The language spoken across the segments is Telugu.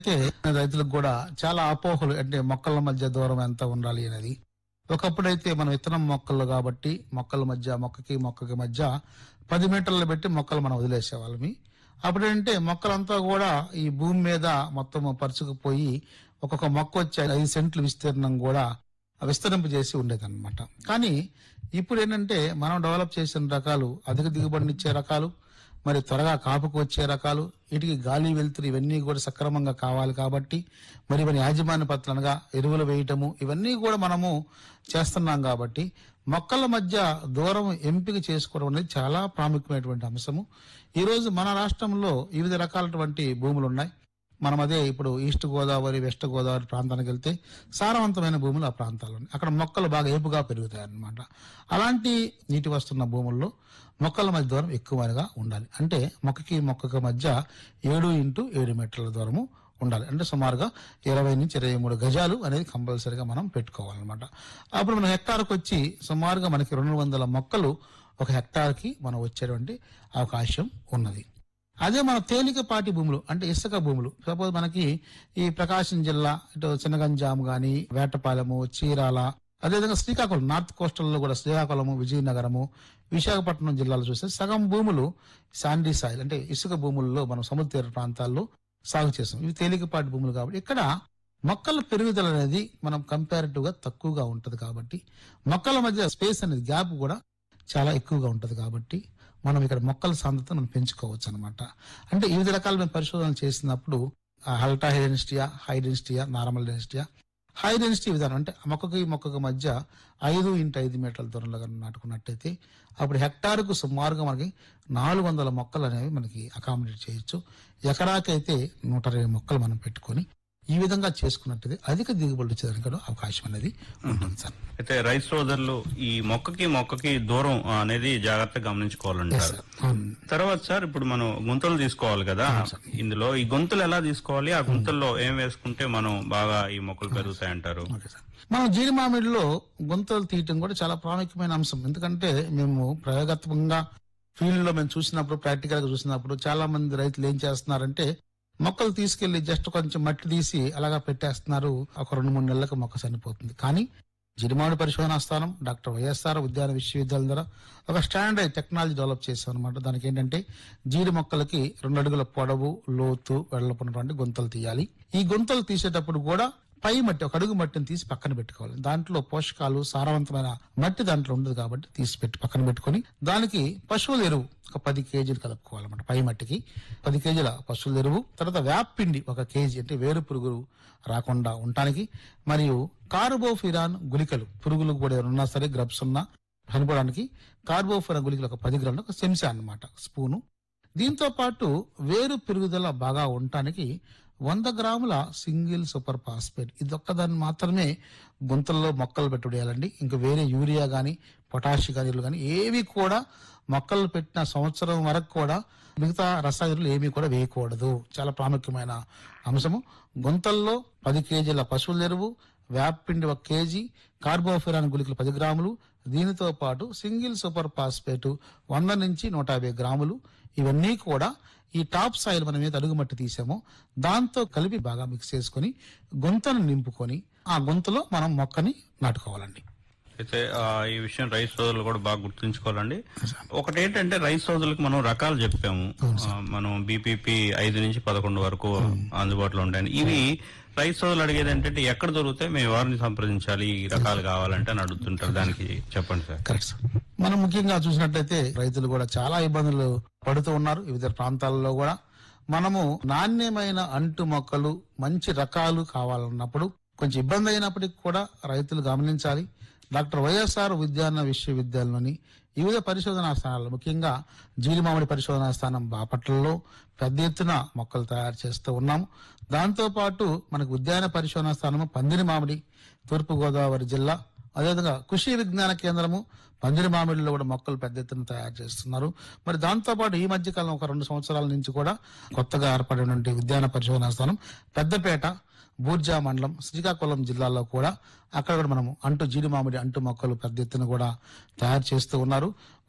అయితే రైతులకు కూడా చాలా అపోహలు అంటే మొక్కల మధ్య దూరం ఎంత ఉండాలి అనేది ఒకప్పుడైతే మనం విత్తనం మొక్కలు కాబట్టి మొక్కల మధ్య మొక్కకి మొక్కకి మధ్య పది మీటర్లు పెట్టి మొక్కలు మనం వదిలేసేవాళ్ళమి అప్పుడంటే మొక్కలంతా కూడా ఈ భూమి మీద మొత్తం పరుచుకుపోయి ఒక్కొక్క మొక్క వచ్చే ఐదు సెంట్లు విస్తీర్ణం కూడా విస్తరింపు చేసి ఉండేదన్నమాట కానీ ఇప్పుడు ఏంటంటే మనం డెవలప్ చేసిన రకాలు అధిక దిగుబడినిచ్చే రకాలు మరి త్వరగా కాపుకు వచ్చే రకాలు వీటికి గాలి వెలుతురు ఇవన్నీ కూడా సక్రమంగా కావాలి కాబట్టి మరి మన యాజమాన్య పత్రాలుగా ఎరువులు వేయటము ఇవన్నీ కూడా మనము చేస్తున్నాం కాబట్టి మొక్కల మధ్య దూరం ఎంపిక చేసుకోవడం అనేది చాలా ప్రాముఖ్యమైనటువంటి అంశము ఈ రోజు మన రాష్ట్రంలో వివిధ రకాలటువంటి భూములు ఉన్నాయి మనం అదే ఇప్పుడు ఈస్ట్ గోదావరి వెస్ట్ గోదావరి ప్రాంతానికి వెళ్తే సారవంతమైన భూములు ఆ ప్రాంతాల్లో ఉన్నాయి. అక్కడ మొక్కలు బాగా ఏపుగా పెరుగుతాయి అన్నమాట అలాంటి నీటి వస్తున్న భూముల్లో మొక్కల మధ్య దూరం ఎక్కువగా ఉండాలి అంటే మొక్కకి మొక్కకి మధ్య ఏడు ఇంటూ ఏడు మీటర్ల దూరము ఉండాలి అంటే సుమారుగా ఇరవై నుంచి ఇరవై మూడు గజాలు అనేది కంపల్సరీగా మనం పెట్టుకోవాలన్నమాట అప్పుడు మన హెక్టార్కి వచ్చి సుమారుగా మనకి రెండు వందల మొక్కలు ఒక హెక్టార్కి మనం వచ్చేటువంటి అవకాశం ఉన్నది అదే మన తేలికపాటి భూములు అంటే ఇసుక భూములు సపోజ్ మనకి ఈ ప్రకాశం జిల్లా ఇటు చిన్నగంజాం గాని వేటపాలెము చీరాల అదేవిధంగా శ్రీకాకుళం నార్త్ కోస్టల్లో కూడా శ్రీకాకుళము విజయనగరము విశాఖపట్నం జిల్లాలో చూస్తే సగం భూములు శాండీ సాయిల్ అంటే ఇసుక భూముల్లో మనం సముద్ర తీర ప్రాంతాల్లో సాగు చేస్తాం ఇవి తేలికపాటి భూములు కాబట్టి ఇక్కడ మొక్కల పెరుగుదల అనేది మనం కంపారిటివ్ గా తక్కువగా ఉంటది కాబట్టి మొక్కల మధ్య స్పేస్ అనేది గ్యాప్ కూడా చాలా ఎక్కువగా ఉంటది కాబట్టి మనం ఇక్కడ మొక్కల సాంద్రత మనం పెంచుకోవచ్చు అనమాట అంటే వివిధ రకాల మేము పరిశోధనలు చేసినప్పుడు అల్ట్రా హై డెన్సిటీయా హై డెన్సిటీయా నార్మల్ డెన్సిటీయా హై డెన్సిటీ విధానం అంటే మొక్కకి మొక్కకి మధ్య ఐదు ఇంటూ ఐదు మీటర్ల దూరంలో కనుక నాటుకున్నట్టయితే అప్పుడు హెక్టార్కు సుమారుగా మనకి నాలుగు వందల మొక్కలు అనేవి మనకి అకామిడేట్ చేయొచ్చు ఎకరాకైతే నూట ఇరవై మొక్కలు మనం పెట్టుకొని ఈ విధంగా చేసుకున్నట్టయితే అధిక దిగుబడి వచ్చేదానికి కూడా అవకాశం అనేది ఉంటుంది సార్ అయితే రైతు సోదరులు ఈ మొక్కకి మొక్కకి దూరం అనేది జాగ్రత్తగా గమనించుకోవాలంటారు అవును. తర్వాత సార్ ఇప్పుడు మనం గుంతలు తీసుకోవాలి కదా ఇందులో ఈ గుంతలు ఎలా తీసుకోవాలి ఆ గుంతల్లో ఏం వేసుకుంటే మనం బాగా ఈ మొక్కలు పెరుగుతాయి అంటారు ఓకే సార్. మనం జీడి మామిడిలో గుంతలు తీయటం కూడా చాలా ప్రాముఖ్యమైన అంశం ఎందుకంటే మేము ప్రయోగాత్మకంగా ఫీల్డ్ లో మేము చూసినప్పుడు ప్రాక్టికల్ గా చూసినప్పుడు చాలా మంది రైతులు ఏం చేస్తున్నారంటే మొక్కలు తీసుకెళ్లి జస్ట్ కొంచెం మట్టి తీసి అలాగా పెట్టేస్తున్నారు ఒక రెండు మూడు నెలలకు మొక్క చనిపోతుంది కానీ జిడిమామిడి పరిశోధనా స్థానం డాక్టర్ వైఎస్ఆర్ ఉద్యాన విశ్వవిద్యాలయం ద్వారా ఒక స్టాండర్డ్ టెక్నాలజీ డెవలప్ చేశాం అనమాట దానికి ఏంటంటే జీడి మొక్కలకి రెండు అడుగుల పొడవు లోతు వెడల్పున్నటువంటి గుంతలు తీయాలి ఈ గుంతలు తీసేటప్పుడు కూడా పై మట్టి ఒక అడుగు మట్టిని తీసి పక్కన పెట్టుకోవాలి దాంట్లో పోషకాలు సారవంతమైన మట్టి దాంట్లో ఉండదు కాబట్టి తీసి పెట్టి పక్కన పెట్టుకొని దానికి పశువుల ఎరువు ఒక పది కేజీలు కలుపుకోవాలన్నమాట పై మట్టికి పది కేజీల పశువుల ఎరువు తర్వాత వేపిండి ఒక కేజీ అంటే వేరు పురుగులు రాకుండా ఉండటానికి మరియు కార్బోఫిరాన్ గుళికలు పురుగులు కూడా ఏమైనా ఉన్నా సరే గ్రబ్స్ ఉన్నా చనిపోవడానికి కార్బోఫిరాన్ గుళికలు ఒక పది గ్రాములు ఒక చెంచా అన్నమాట స్పూను దీంతో పాటు వేరు పెరుగుదల బాగా ఉండటానికి వంద గ్రాముల సింగిల్ సూపర్ ఫాస్ఫేట్ ఇది ఒక్కదాన్ని మాత్రమే గుంతల్లో మొక్కలు పెట్టుడేయాలండి ఇంకా వేరే యూరియా గాని పొటాషి కానీ కానీ ఏవి కూడా మొక్కలు పెట్టిన సంవత్సరం వరకు కూడా మిగతా రసాయనాలు ఏమీ కూడా వేయకూడదు చాలా ప్రాముఖ్యమైన అంశము గుంతల్లో పది కేజీల పశువుల ఎరువు వేపపిండి ఒక కేజీ కార్బోఫిరాన్ గుళికలు పది గ్రాములు దీనితో పాటు సింగిల్ సూపర్ ఫాస్ఫేట్ వంద నుంచి నూట యాభై గ్రాములు ఇవన్నీ కూడా ఈ టాప్ సాయిల్ మనం ఏది అడుగుమట్టి తీసామో దాంతో కలిపి బాగా మిక్స్ చేసుకొని గుంతను నింపుకొని ఆ గుంతలో మనం మొక్కని నాటుకోవాలండి అయితే ఆ, ఈ విషయం రైతు సోదరులు కూడా బాగా గుర్తుంచుకోవాలండి ఒకటి ఏంటంటే రైతు సోదరులకు మనం రకాలు చెప్పాము ఆ, మనం బీపీపీ ఐదు నుంచి పదకొండు వరకు అందుబాటులో ఉంటాయి ఇవి రైతు సోదరులు అడిగేది ఏంటంటే ఎక్కడ దొరుకుతాయి మేము ఎవరిని సంప్రదించాలి ఈ రకాలు కావాలంటే అని అడుగుతుంటారు దానికి చెప్పండి సార్ కరెక్ట్ సార్ మనం ముఖ్యంగా చూసినట్లయితే రైతులు కూడా చాలా ఇబ్బందులు పడుతూ ఉన్నారు వివిధ ప్రాంతాలలో కూడా మనము నాణ్యమైన అంటు మొక్కలు మంచి రకాలు కావాలన్నప్పుడు కొంచెం ఇబ్బంది అయినప్పటికీ కూడా రైతులు గమనించాలి డాక్టర్ వైఎస్ఆర్ ఉద్యాన విశ్వవిద్యాలయంలోని వివిధ పరిశోధనా స్థానాలు ముఖ్యంగా జీలిమామిడి పరిశోధనా స్థానం బాపట్లలో పెద్ద ఎత్తున మొక్కలు తయారు చేస్తూ ఉన్నాము దాంతో పాటు మనకు ఉద్యాన పరిశోధనా స్థానము పందిరి మామిడి తూర్పు గోదావరి జిల్లా అదేవిధంగా కృషి విజ్ఞాన కేంద్రము పందిరి మామిడిలో కూడా మొక్కలు పెద్ద ఎత్తున తయారు చేస్తున్నారు మరి దాంతో పాటు ఈ మధ్య కాలం ఒక రెండు సంవత్సరాల నుంచి కూడా కొత్తగా ఏర్పడినటువంటి ఉద్యాన పరిశోధనా స్థానం పెద్దపేట బూర్జా మండలం శ్రీకాకుళం జిల్లాలో కూడా అక్కడ కూడా మనము అంటు జీడి మామిడి అంటు మొక్కలు పెద్ద ఎత్తున కూడా తయారు చేస్తూ ఉన్నారు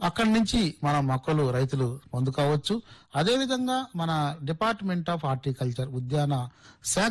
అక్కడి నుంచి మన మొక్కలు రైతులు పొందుకోవచ్చు అదేవిధంగా మన డిపార్ట్మెంట్ ఆఫ్ హార్టికల్చర్ ఉద్యాన శాఖ